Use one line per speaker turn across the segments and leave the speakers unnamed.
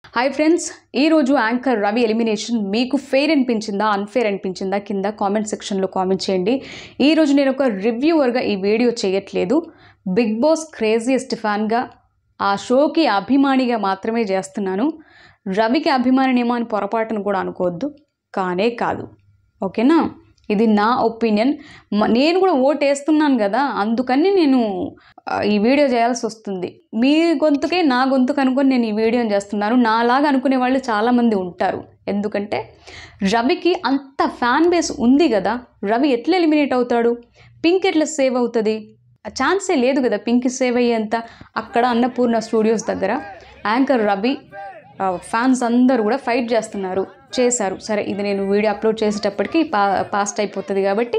Hi friends ఈరోజు anchor Ravi elimination మీకు fair అనిపించిందా అన్ఫేర్ అనిపించిందా కింద కామెంట్ సెక్షన్లో కామెంట్ చేయండి ఈరోజు నేను ఒక రివ్యూవర్గా ఈ వీడియో చేయట్లేదు బిగ్ బాస్ క్రేజియస్ట్ ఫ్యాన్గా ఆ షోకి అభిమానిగా మాత్రమే చేస్తున్నాను రవికి అభిమానినేమో అని పొరపాటును కూడా అనుకోవద్దు కానే కాదు ఓకేనా ఇది నా ఒపీనియన్ నేను కూడా ఓటు వేస్తున్నాను కదా అందుకని నేను ఆ, ఈ వీడియో చేయాల్సి వస్తుంది మీ గొంతుకే నా గొంతుకు అనుకొని నేను ఈ వీడియోని చేస్తున్నాను నాలాగా అనుకునే వాళ్ళు చాలామంది ఉంటారు ఎందుకంటే రవికి అంత ఫ్యాన్ బేస్ ఉంది కదా రవి ఎట్లా ఎలిమినేట్ అవుతాడు పింక్ ఎట్లా సేవ్ అవుతుంది ఆ ఛాన్సే లేదు కదా పింక్ సేవ్ అయ్యేంత అక్కడ అన్నపూర్ణ స్టూడియోస్ దగ్గర యాంకర్ రవి ఆ, ఫ్యాన్స్ అందరూ కూడా ఫైట్ చేస్తున్నారు చేశారు సరే ఇది నేను వీడియో అప్లోడ్ చేసేటప్పటికి పా పాస్ట్ అయిపోతుంది కాబట్టి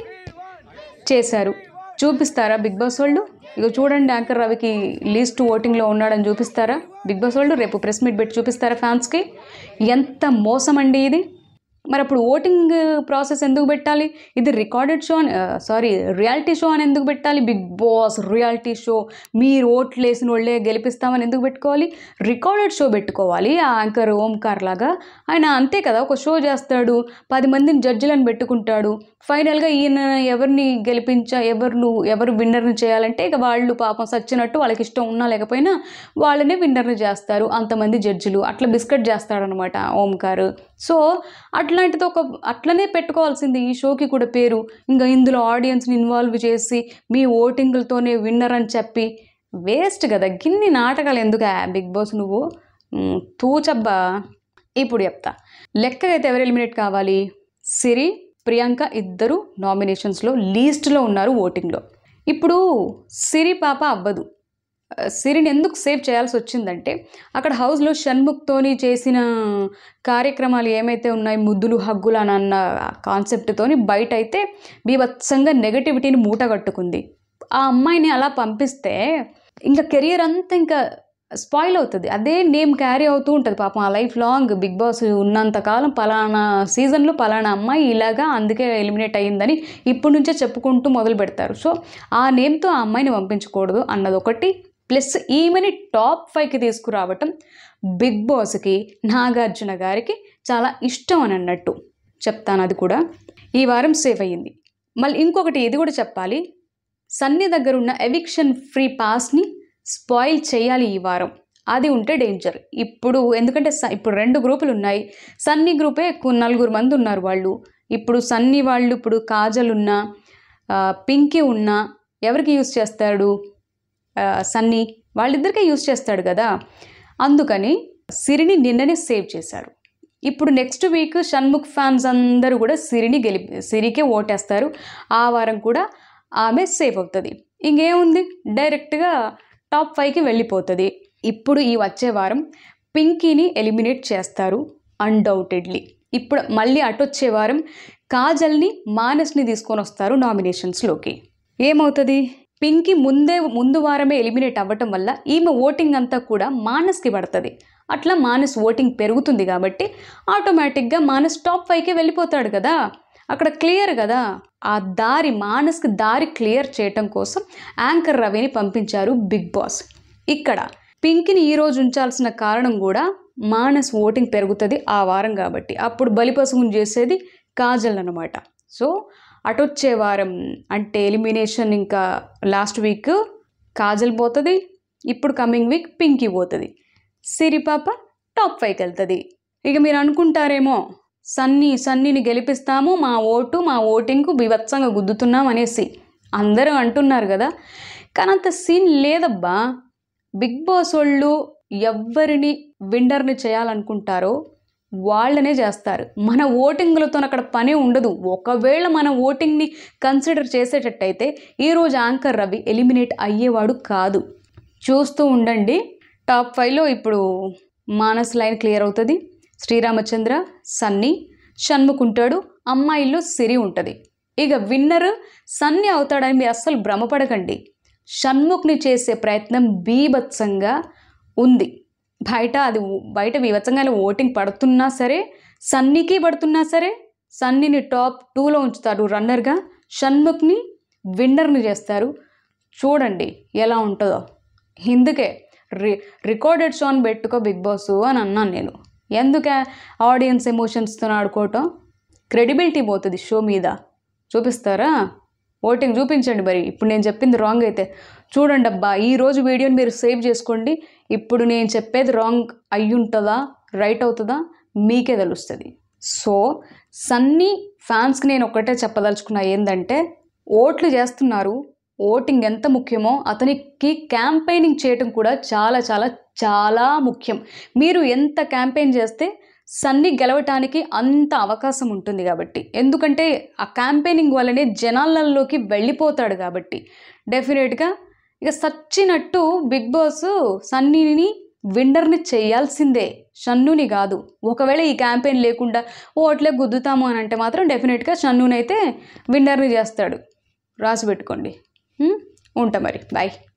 చేశారు చూపిస్తారా బిగ్ బాస్ వాళ్ళు ఇక చూడండి యాంకర్ రవికి లీస్ట్ ఓటింగ్లో ఉన్నాడని చూపిస్తారా బిగ్ బాస్ వాళ్ళు రేపు ప్రెస్ మీట్ పెట్టి చూపిస్తారా ఫ్యాన్స్కి ఎంత మోసం అండి ఇది మరి అప్పుడు ఓటింగ్ ప్రాసెస్ ఎందుకు పెట్టాలి ఇది రికార్డెడ్ షో అని సారీ రియాలిటీ షో అని ఎందుకు పెట్టాలి బిగ్ బాస్ రియాలిటీ షో మీరు ఓట్లు వేసిన వాళ్ళే గెలిపిస్తామని ఎందుకు పెట్టుకోవాలి రికార్డెడ్ షో పెట్టుకోవాలి ఆ యాంకర్ ఓంకార్ లాగా ఆయన అంతే కదా ఒక షో చేస్తాడు పది మందిని జడ్జిలను పెట్టుకుంటాడు ఫైనల్గా ఈయన ఎవరిని గెలిపించా ఎవరు ఎవరు విన్నర్ని చేయాలంటే ఇక వాళ్ళు పాపం సచ్చినట్టు వాళ్ళకి ఇష్టం ఉన్నా లేకపోయినా వాళ్ళనే విన్నర్ని చేస్తారు అంతమంది జడ్జిలు అట్లా బిస్కెట్ చేస్తాడనమాట ఓంకార్ సో అట్లాంటిది ఒక అట్లనే పెట్టుకోవాల్సింది ఈ షోకి కూడా పేరు ఇంకా ఇందులో ఆడియన్స్ని ఇన్వాల్వ్ చేసి మీ ఓటింగులతోనే విన్నర్ అని చెప్పి వేస్ట్ కదా గిన్ని నాటకాలు ఎందుకు బిగ్ బాస్ నువ్వు మ్, తూచబ్బా ఇప్పుడు చెప్తా లెక్కగైతే ఎవరు ఎలిమినేట్ కావాలి సిరి ప్రియాంక ఇద్దరు నామినేషన్స్లో లీస్ట్లో ఉన్నారు ఓటింగ్లో ఇప్పుడు సిరి పాప అవ్వదు ఆ, సిరిని ఎందుకు సేవ్ చేయాల్సి వచ్చిందంటే అక్కడ హౌస్లో షణ్ముఖ్తోని చేసిన కార్యక్రమాలు ఏమైతే ఉన్నాయి ముద్దులు హగ్గులు అని అన్న కాన్సెప్ట్తోని బయట అయితే బీభత్సంగా నెగటివిటీని మూట కట్టుకుంది ఆ అమ్మాయిని అలా పంపిస్తే ఇంకా కెరియర్ అంతా ఇంకా స్పాయిల్ అవుతుంది అదే నేమ్ క్యారీ అవుతూ ఉంటుంది పాపం ఆ లైఫ్ లాంగ్ బిగ్ బాస్ ఉన్నంతకాలం పలానా సీజన్లో పలానా అమ్మాయి ఇలాగా అందుకే ఎలిమినేట్ అయ్యిందని ఇప్పటి నుంచే చెప్పుకుంటూ మొదలు పెడతారు సో ఆ నేమ్తో ఆ అమ్మాయిని పంపించకూడదు అన్నది ఒకటి ప్లస్ ఈమెని టాప్ ఫైవ్కి తీసుకురావటం బిగ్ బాస్కి నాగార్జున గారికి చాలా ఇష్టం అని అన్నట్టు చెప్తాను అది కూడా ఈ వారం సేవ్ అయ్యింది మళ్ళీ ఇంకొకటి ఇది కూడా చెప్పాలి సన్నీ దగ్గర ఉన్న ఎవిక్షన్ ఫ్రీ పాస్ని స్పాయిల్ చేయాలి ఈ వారం అది ఉంటే డేంజర్ ఇప్పుడు ఎందుకంటే స- ఇప్పుడు రెండు గ్రూపులు ఉన్నాయి సన్నీ గ్రూపే ఎక్కువ నలుగురు మంది ఉన్నారు వాళ్ళు ఇప్పుడు సన్నీ వాళ్ళు ఇప్పుడు కాజల్ ఉన్నా ఆ, పింకీ ఉన్నా ఎవరికి యూస్ చేస్తాడు ఆ, సన్నీ వాళ్ళిద్దరికే యూస్ చేస్తాడు కదా అందుకని సిరిని నిన్ననే సేవ్ చేశారు ఇప్పుడు నెక్స్ట్ వీక్ షణ్ముఖ్ ఫ్యాన్స్ అందరూ కూడా సిరిని గెలి సిరికి ఓటేస్తారు ఆ వారం కూడా ఆమె సేవ్ అవుతుంది ఇంకేముంది డైరెక్ట్గా టాప్ ఫైవ్కి వెళ్ళిపోతుంది ఇప్పుడు ఈ వచ్చే వారం పింకీని ఎలిమినేట్ చేస్తారు అన్డౌటెడ్లీ ఇప్పుడు మళ్ళీ అటొచ్చే వారం కాజల్ని మానస్ని తీసుకొని వస్తారు నామినేషన్స్లోకి ఏమవుతుంది పింకీ ముందే ముందు వారమే ఎలిమినేట్ అవ్వటం వల్ల ఈమె ఓటింగ్ అంతా కూడా మానస్కి పడుతుంది అట్లా మానస్ ఓటింగ్ పెరుగుతుంది కాబట్టి ఆటోమేటిక్గా మానస్ టాప్ ఫైవ్కి వెళ్ళిపోతాడు కదా అక్కడ క్లియర్ కదా ఆ దారి మానస్కి దారి క్లియర్ చేయటం కోసం యాంకర్ రవిని పంపించారు బిగ్ బాస్ ఇక్కడ పింకిని ఈ రోజు ఉంచాల్సిన కారణం కూడా మానస్ ఓటింగ్ పెరుగుతుంది ఆ వారం కాబట్టి అప్పుడు బలిపశువుని చేసేది కాజల్ అనమాట సో అటొచ్చే వారం అంటే ఎలిమినేషన్ ఇంకా లాస్ట్ వీక్ కాజల్ పోతుంది ఇప్పుడు కమింగ్ వీక్ పింకీ పోతుంది సిరిపాప టాప్ ఫైవ్కి వెళ్తుంది ఇక మీరు అనుకుంటారేమో సన్నీ సన్నీని గెలిపిస్తాము మా ఓటు మా ఓటింగ్కు బీభత్సంగా గుద్దుతున్నాం అనేసి అందరూ అంటున్నారు కదా కానీ అంత సీన్ లేదబ్బా బిగ్ బాస్ వాళ్ళు ఎవరిని విన్నర్ని చేయాలనుకుంటారో వాళ్ళనే చేస్తారు మన ఓటింగ్లతో అక్కడ పని ఉండదు ఒకవేళ మన ఓటింగ్ని కన్సిడర్ చేసేటట్టయితే ఈరోజు యాంకర్ రవి ఎలిమినేట్ అయ్యేవాడు కాదు చూస్తూ ఉండండి టాప్ ఫైవ్లో ఇప్పుడు మానస్ లైన్ క్లియర్ అవుతుంది శ్రీరామచంద్ర సన్నీ షణ్ముఖ్ ఉంటాడు అమ్మాయిల్లో సిరి ఉంటుంది ఇక విన్నర్ సన్నీ అవుతాడని మీరు అస్సలు భ్రమపడకండి షణ్ముఖ్ని చేసే ప్రయత్నం బీభత్సంగా ఉంది బయట అది ఊ- బయట బీభత్సంగా ఓటింగ్ పడుతున్నా సరే సన్నీకి పడుతున్నా సరే సన్నీని టాప్ టూలో ఉంచుతారు రన్నర్గా షణ్ముఖ్ని విన్నర్ని చేస్తారు చూడండి ఎలా ఉంటుందో ఇందుకే రి రికార్డెడ్ షో అని పెట్టుకో బిగ్ బాస్ అని అన్నాను నేను ఎందుకే ఆడియన్స్ ఎమోషన్స్తో ఆడుకోవటం క్రెడిబిలిటీ పోతుంది షో మీద చూపిస్తారా ఓటింగ్ చూపించండి మరి ఇప్పుడు నేను చెప్పింది రాంగ్ అయితే చూడండి అబ్బా ఈ రోజు వీడియోని మీరు సేవ్ చేసుకోండి ఇప్పుడు నేను చెప్పేది రాంగ్ అయ్యి ఉంటుందా రైట్ అవుతుందా మీకే తెలుస్తుంది సో సన్నీ ఫ్యాన్స్కి నేను ఒక్కటే చెప్పదలుచుకున్నా ఏంటంటే ఓట్లు చేస్తున్నారు ఓటింగ్ ఎంత ముఖ్యమో అతనికి క్యాంపెయినింగ్ చేయటం కూడా చాలా చాలా చాలా ముఖ్యం మీరు ఎంత క్యాంపెయిన్ చేస్తే సన్ని గెలవటానికి అంత అవకాశం ఉంటుంది కాబట్టి ఎందుకంటే ఆ క్యాంపెయినింగ్ వల్లనే జనాలలోకి వెళ్ళిపోతాడు కాబట్టి డెఫినెట్గా ఇక సచ్చినట్టు బిగ్ బాస్ సన్నీని విన్నర్ని చేయాల్సిందే షన్నుని కాదు ఒకవేళ ఈ క్యాంపెయిన్ లేకుండా ఓట్లే గుద్దుతాము అని అంటే మాత్రం డెఫినెట్గా షన్నునైతే విన్నర్ని చేస్తాడు రాసి పెట్టుకోండి ఉం? ఉంటా మరి బాయ్